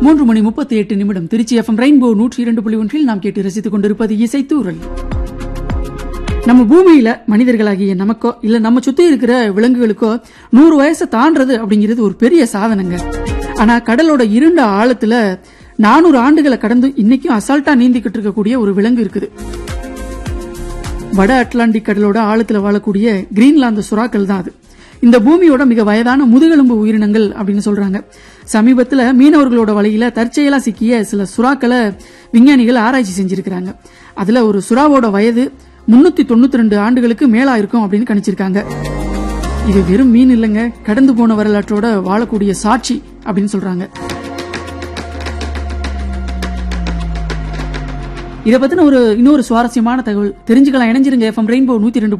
மூன்று மணி முப்பத்தி எட்டு நிமிடம் திருச்சி எஃப்எம் ரெயின்போ நூற்றி இரண்டு புள்ளி ஒன்றில் நாம் கேட்டு ரசித்துக் கொண்டிருப்பது இசைத்தூரல் நம்ம பூமியில மனிதர்களாகிய நமக்கோ இல்ல நம்ம சுத்தி இருக்கிற விலங்குகளுக்கோ நூறு வயசை தாண்டறது அப்படிங்கிறது ஒரு பெரிய சாதனைங்க ஆனா கடலோட இருண்ட ஆழத்துல நானூறு ஆண்டுகளை கடந்து இன்னைக்கும் அசால்ட்டா நீந்திக்கிட்டு இருக்கக்கூடிய ஒரு விலங்கு இருக்குது வட அட்லாண்டிக் கடலோட ஆழத்துல வாழக்கூடிய கிரீன்லாந்து சுறாக்கள் தான் அது இந்த பூமியோட மிக வயதான முதுகெலும்பு உயிரினங்கள் அப்படின்னு சொல்றாங்க சமீபத்துல மீனவர்களோட வலையில தற்செயலா சிக்கிய சில சுறாக்களை விஞ்ஞானிகள் ஆராய்ச்சி செஞ்சிருக்கிறாங்க அதுல ஒரு சுறாவோட வயது முன்னூத்தி தொண்ணூத்தி ரெண்டு ஆண்டுகளுக்கு மேலா இருக்கும் அப்படின்னு கணிச்சிருக்காங்க இது வெறும் மீன் இல்லைங்க கடந்து போன வரலாற்றோட வாழக்கூடிய சாட்சி அப்படின்னு சொல்றாங்க இதை பத்தின ஒரு இன்னொரு சுவாரஸ்யமான தகவல் தெரிஞ்சுக்கலாம் இணைஞ்சிருங்க எஃப்எம் ரெயின்போ நூத்தி ரெண்டு